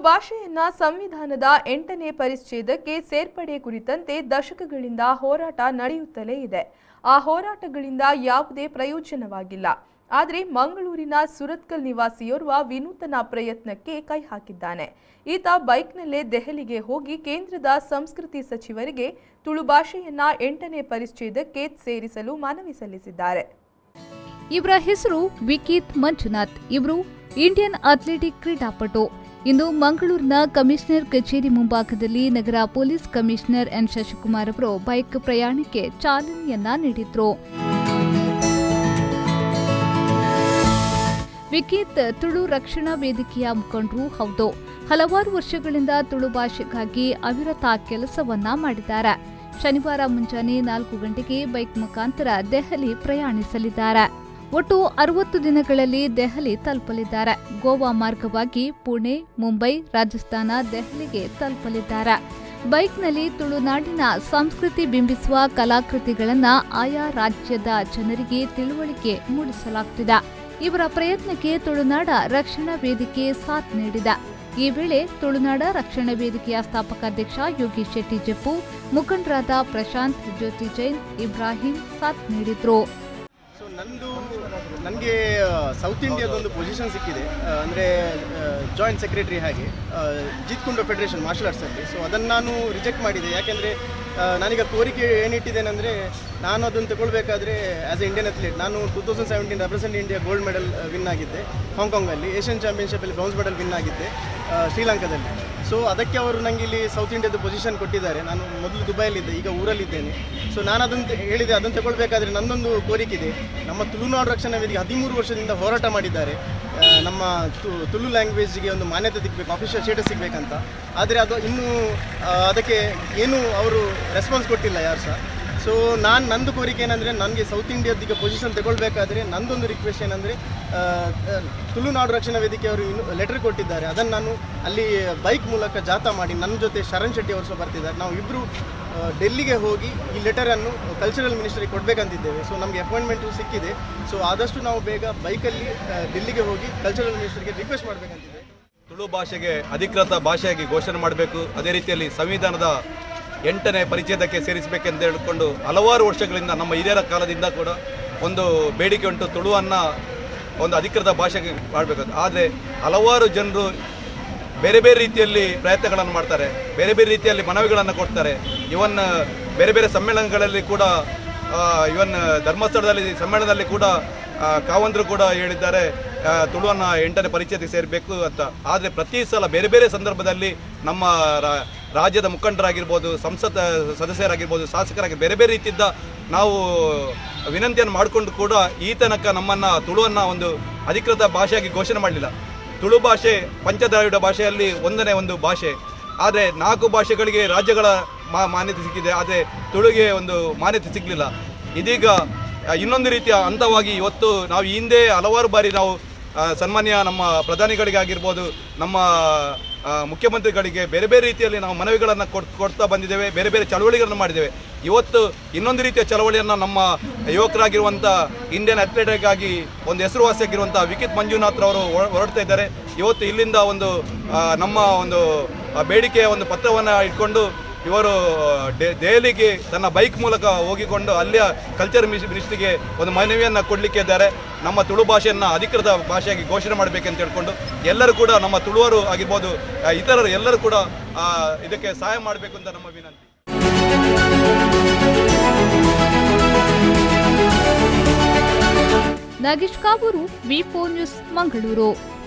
ಭಾಷೆಯನ್ನ ಸಂವಿಧಾನದ ಎಂಟನೇ ಪರಿಚ್ಛೇದಕ್ಕೆ ಸೇರ್ಪಡೆ ಕುರಿತಂತೆ ದಶಕಗಳಿಂದ ಹೋರಾಟ ನಡೆಯುತ್ತಲೇ ಇದೆ ಆ ಹೋರಾಟಗಳಿಂದ ಯಾವುದೇ ಪ್ರಯೋಜನವಾಗಿಲ್ಲ ಆದರೆ ಮಂಗಳೂರಿನ ಸುರತ್ಕಲ್ ನಿವಾಸಿಯೋರ್ವ ವಿನೂತನ ಪ್ರಯತ್ನಕ್ಕೆ ಕೈ ಹಾಕಿದ್ದಾನೆ ಈತ ಬೈಕ್ನಲ್ಲೇ ದೆಹಲಿಗೆ ಹೋಗಿ ಕೇಂದ್ರದ ಸಂಸ್ಕೃತಿ ಸಚಿವರಿಗೆ ತುಳು ಭಾಷೆಯನ್ನ ಎಂಟನೇ ಪರಿಚ್ಛೇದಕ್ಕೆ ಸೇರಿಸಲು ಮನವಿ ಸಲ್ಲಿಸಿದ್ದಾರೆ ಇವರ ಹೆಸರು ವಿಕೀತ್ ಮಂಜುನಾಥ್ ಇವರು ಇಂಡಿಯನ್ ಅಥ್ಲೆಟಿಕ್ ಕ್ರೀಡಾಪಟು ಇಂದು ಮಂಗಳೂರಿನ ಕಮಿಷನರ್ ಕಚೇರಿ ಮುಂಭಾಗದಲ್ಲಿ ನಗರ ಪೊಲೀಸ್ ಕಮಿಷನರ್ ಎನ್ ಶಶಿಕುಮಾರ್ ಅವರು ಬೈಕ್ ಪ್ರಯಾಣಕ್ಕೆ ಚಾಲನೆಯನ್ನ ನೀಡಿದ್ರು ವಿಕೀತ್ ತುಳು ರಕ್ಷಣಾ ವೇದಿಕೆಯ ಮುಖಂಡರು ಹೌದು ಹಲವಾರು ವರ್ಷಗಳಿಂದ ತುಳು ಭಾಷೆಗಾಗಿ ಅವಿರತ ಕೆಲಸವನ್ನ ಮಾಡಿದ್ದಾರೆ ಶನಿವಾರ ಮುಂಜಾನೆ ನಾಲ್ಕು ಗಂಟೆಗೆ ಬೈಕ್ ಮುಖಾಂತರ ದೆಹಲಿ ಪ್ರಯಾಣಿಸಲಿದ್ದಾರೆ ಒಟ್ಟು ಅರವತ್ತು ದಿನಗಳಲ್ಲಿ ದೆಹಲಿ ತಲುಪಲಿದ್ದಾರೆ ಗೋವಾ ಮಾರ್ಗವಾಗಿ ಪುಣೆ ಮುಂಬೈ ರಾಜಸ್ಥಾನ ದೆಹಲಿಗೆ ತಲುಪಲಿದ್ದಾರೆ ಬೈಕ್ನಲ್ಲಿ ತುಳುನಾಡಿನ ಸಂಸ್ಕೃತಿ ಬಿಂಬಿಸುವ ಕಲಾಕೃತಿಗಳನ್ನ ಆಯಾ ರಾಜ್ಯದ ಜನರಿಗೆ ತಿಳುವಳಿಕೆ ಮೂಡಿಸಲಾಗುತ್ತಿದೆ ಇವರ ಪ್ರಯತ್ನಕ್ಕೆ ತುಳುನಾಡ ರಕ್ಷಣಾ ವೇದಿಕೆ ಸಾಥ್ ನೀಡಿದೆ ಈ ವೇಳೆ ತುಳುನಾಡ ರಕ್ಷಣಾ ವೇದಿಕೆಯ ಸ್ಥಾಪಕಾಧ್ಯಕ್ಷ ಯೋಗೀಶ್ ಶೆಟ್ಟಿ ಜಪ್ಪು ಮುಖಂಡರಾದ ಪ್ರಶಾಂತ್ ಜ್ಯೋತಿ ಜೈನ್ ಇಬ್ರಾಹಿಂ ಸಾಥ್ ನೀಡಿದ್ರು ಸೊ ನಂದು ನನಗೆ ಸೌತ್ ಇಂಡಿಯಾದೊಂದು ಪೊಸಿಷನ್ ಸಿಕ್ಕಿದೆ ಅಂದರೆ ಜಾಯಿಂಟ್ ಸೆಕ್ರೆಟರಿ ಹಾಗೆ ಜಿತ್ಕುಂಡ ಫೆಡರೇಷನ್ ಮಾರ್ಷಲ್ ಆರ್ಟ್ಸಲ್ಲಿ ಸೊ ಅದನ್ನು ನಾನು ರಿಜೆಕ್ಟ್ ಮಾಡಿದೆ ಯಾಕೆಂದರೆ ನಾನೀಗ ಕೋರಿಕೆ ಏನಿಟ್ಟಿದ್ದೇನೆಂದರೆ ನಾನು ಅದನ್ನು ತಗೊಳ್ಬೇಕಾದ್ರೆ ಆ್ಯಸ್ ಎ ಇಂಡಿಯನ್ ಅಥ್ಲೀಟ್ ನಾನು two thousand seventeen represent India gold medal win ಆಗಿದ್ದೆ ಹಾಂಗ್ಕಾಂಗಲ್ಲಿ ಏಷ್ಯನ್ ಚಾಂಪಿಯನ್ಶಿಪ್ಪಲ್ಲಿ ಬ್ರೌನ್ಸ್ ಮೆಡಲ್ ವಿನ್ ಆಗಿದ್ದೆ ಆ, ಶ್ರೀಲಂಕಾದಲ್ಲಿ ಸೊ ಅದಕ್ಕೆ ಅವರು ನನಗೆ ಇಲ್ಲಿ ಸೌತ್ ಇಂಡಿಯಾದ ಪೊಸಿಷನ್ ಕೊಟ್ಟಿದ್ದಾರೆ ನಾನು ಮೊದಲು ದುಬೈಯಲ್ಲಿದ್ದೆ ಈಗ ಊರಲ್ಲಿದ್ದೇನೆ ಸೊ ನಾನು ಅದನ್ನು ಹೇಳಿದೆ ಅದನ್ನು ತಗೊಳ್ಬೇಕಾದ್ರೆ ನನ್ನೊಂದು ಕೋರಿಕೆ ಇದೆ ನಮ್ಮ ತುಳುನಾಡು ರಕ್ಷಣಾ ವೇದಿಕೆ ಹದಿಮೂರು ವರ್ಷದಿಂದ ಹೋರಾಟ ಮಾಡಿದ್ದಾರೆ ಆ, ನಮ್ಮ ತು- ತುಳು ಲ್ಯಾಂಗ್ವೇಜ್ಗೆ ಒಂದು ಮಾನ್ಯತೆ ಸಿಗಬೇಕು ಅಫಿಷಿಯಲ್ ಸ್ಟೇಟಸ್ ಸಿಗಬೇಕಂತ ಆದರೆ ಅದು ಇನ್ನೂ ಆ, ಅದಕ್ಕೆ ಏನೂ ಅವರು ರೆಸ್ಪಾನ್ಸ್ ಕೊಟ್ಟಿಲ್ಲ ಯಾರು ಸಹ ಸೊ ನಾನು ನಂದು ಕೋರಿಕೆ ಏನಂದರೆ ನನಗೆ ಸೌತ್ ಇಂಡಿಯಾದೀಗ ಪೊಸಿಷನ್ ತಗೊಳ್ಬೇಕಾದ್ರೆ ನಂದೊಂದು ರಿಕ್ವೆಸ್ಟ್ ಏನಂದರೆ ತುಳುನಾಡು ರಕ್ಷಣಾ ವೇದಿಕೆಯವರು ಇನ್ನು ಲೆಟರ್ ಕೊಟ್ಟಿದ್ದಾರೆ ಅದನ್ನು ನಾನು ಅಲ್ಲಿ ಬೈಕ್ ಮೂಲಕ ಜಾಥಾ ಮಾಡಿ ನನ್ನ ಜೊತೆ ಶರಣ್ ಶೆಟ್ಟಿ ಅವರು ಸಹ ಬರ್ತಿದ್ದಾರೆ ನಾವು ಇಬ್ಬರು ಡೆಲ್ಲಿಗೆ ಹೋಗಿ ಈ ಲೆಟರನ್ನು ಕಲ್ಚರಲ್ ಮಿನಿಸ್ಟ್ರಿಗೆ ಕೊಡಬೇಕಂತಿದ್ದೇವೆ ಸೊ ನಮಗೆ ಅಪಾಯಿಂಟ್ಮೆಂಟು ಸಿಕ್ಕಿದೆ ಸೊ ಆದಷ್ಟು ನಾವು ಬೇಗ ಬೈಕಲ್ಲಿ ಆ, ಡೆಲ್ಲಿಗೆ ಹೋಗಿ ಕಲ್ಚರಲ್ ಮಿನಿಸ್ಟ್ರಿಗೆ ರಿಕ್ವೆಸ್ಟ್ ಮಾಡಬೇಕಂತಿದೆ ತುಳು ಭಾಷೆಗೆ ಅಧಿಕೃತ ಭಾಷೆಯಾಗಿ ಘೋಷಣೆ ಮಾಡಬೇಕು ಅದೇ ರೀತಿಯಲ್ಲಿ ಸಂವಿಧಾನದ ಎಂಟನೇ ಪರಿಚ್ಛೇದಕ್ಕೆ ಸೇರಿಸಬೇಕೆಂದು ಹೇಳಿಕೊಂಡು ಹಲವಾರು ವರ್ಷಗಳಿಂದ ನಮ್ಮ ಹಿರಿಯರ ಕಾಲದಿಂದ ಕೂಡ ಒಂದು ಬೇಡಿಕೆ ಉಂಟು ತುಳುವನ್ನು ಒಂದು ಅಧಿಕೃತ ಭಾಷೆಗೆ ಮಾಡಬೇಕು ಆದರೆ ಹಲವಾರು ಜನರು ಬೇರೆ ಬೇರೆ ರೀತಿಯಲ್ಲಿ ಪ್ರಯತ್ನಗಳನ್ನು ಮಾಡ್ತಾರೆ ಬೇರೆ ಬೇರೆ ರೀತಿಯಲ್ಲಿ ಮನವಿಗಳನ್ನು ಕೊಡ್ತಾರೆ ಇವನ್ ಬೇರೆ ಬೇರೆ ಸಮ್ಮೇಳನಗಳಲ್ಲಿ ಕೂಡ ಇವನ್ ಧರ್ಮಸ್ಥಳದಲ್ಲಿ ಸಮ್ಮೇಳನದಲ್ಲಿ ಕೂಡ ಆ, ಕಾವಂದ್ರು ಕೂಡ ಹೇಳಿದ್ದಾರೆ ಆ, ತುಳುವನ್ನು ಎಂಟನೇ ಪರಿಚಯಕ್ಕೆ ಸೇರಬೇಕು ಅಂತ ಆದರೆ ಪ್ರತಿ ಸಲ ಬೇರೆ ಬೇರೆ ಸಂದರ್ಭದಲ್ಲಿ ನಮ್ಮ ರಾ- ರಾಜ್ಯದ ಮುಖಂಡರಾಗಿರ್ಬೋದು ಸಂಸತ್ ಸದಸ್ಯರಾಗಿರ್ಬೋದು ಶಾಸಕರಾಗಿ ಬೇರೆ ಬೇರೆ ರೀತಿಯಿಂದ ನಾವು ವಿನಂತಿಯನ್ನು ಮಾಡಿಕೊಂಡು ಕೂಡ ಈ ತನಕ ನಮ್ಮನ್ನು ತುಳುವನ್ನು ಒಂದು ಅಧಿಕೃತ ಭಾಷೆಯಾಗಿ ಘೋಷಣೆ ಮಾಡಲಿಲ್ಲ ತುಳು ಭಾಷೆ ಪಂಚದ್ರಾವಿಡ ಭಾಷೆಯಲ್ಲಿ ಒಂದನೇ ಒಂದು ಭಾಷೆ ಆದರೆ ನಾಲ್ಕು ಭಾಷೆಗಳಿಗೆ ರಾಜ್ಯಗಳ ಮಾ ಮಾನ್ಯತೆ ಸಿಕ್ಕಿದೆ ಆದರೆ ತುಳುಗೆ ಒಂದು ಮಾನ್ಯತೆ ಸಿಗಲಿಲ್ಲ ಇದೀಗ ಆ, ಇನ್ನೊಂದು ರೀತಿಯ ಹಂತವಾಗಿ ಇವತ್ತು ನಾವು ಈ ಹಿಂದೆ ಹಲವಾರು ಬಾರಿ ನಾವು ಆ, ಸನ್ಮಾನ್ಯ ನಮ್ಮ ಪ್ರಧಾನಿಗಳಿಗಾಗಿರ್ಬೋದು ನಮ್ಮ ಆ, ಮುಖ್ಯಮಂತ್ರಿಗಳಿಗೆ ಬೇರೆ ಬೇರೆ ರೀತಿಯಲ್ಲಿ ನಾವು ಮನವಿಗಳನ್ನು ಕೊಡ್ ಕೊಡ್ತಾ ಬಂದಿದ್ದೇವೆ ಬೇರೆ ಬೇರೆ ಚಳವಳಿಗಳನ್ನು ಮಾಡಿದ್ದೇವೆ ಇವತ್ತು ಇನ್ನೊಂದು ರೀತಿಯ ಚಳವಳಿಯನ್ನು ನಮ್ಮ ಯುವಕರಾಗಿರುವಂಥ ಇಂಡಿಯನ್ ಅಥ್ಲೆಟಿಕ್ಗಾಗಿ ಒಂದು ಹೆಸರುವಾಸಿಯಾಗಿರುವಂಥ ವಿಕಿತ್ ಮಂಜುನಾಥ್ ಅವರು ಹೊರಡ್ತಾ ಇದ್ದಾರೆ ಇವತ್ತು ಇಲ್ಲಿಂದ ಒಂದು ಆ, ನಮ್ಮ ಒಂದು ಆ, ಬೇಡಿಕೆಯ ಒಂದು ಪತ್ರವನ್ನು ಇಟ್ಕೊಂಡು ಇವರು ಡೆ- ದೆಹಲಿಗೆ ತನ್ನ ಬೈಕ್ ಮೂಲಕ ಹೋಗಿಕೊಂಡು ಅಲ್ಲಿಯ ಕಲ್ಚರ್ ಮಿನಿಸ್ಟ್ರಿಗೆ ಒಂದು ಮನವಿಯನ್ನು ಕೊಡಲಿಕ್ಕೆ ಇದ್ದಾರೆ ನಮ್ಮ ತುಳು ಭಾಷೆಯನ್ನು ಅಧಿಕೃತ ಭಾಷೆಯಾಗಿ ಘೋಷಣೆ ಮಾಡಬೇಕಂತ ಹೇಳ್ಕೊಂಡು ಎಲ್ಲರೂ ಕೂಡ ನಮ್ಮ ತುಳುವರು ಆಗಿರ್ಬೋದು ಆ, ಇತರರು ಎಲ್ಲರೂ ಕೂಡ ಆ, ಇದಕ್ಕೆ ಸಹಾಯ ಮಾಡಬೇಕು ಅಂತ ನಮ್ಮ ವಿನಂತಿ ನಾಗೇಶ್ ಕಾವೂರು ವಿ ನ್ಯೂಸ್ ಮಂಗಳೂರು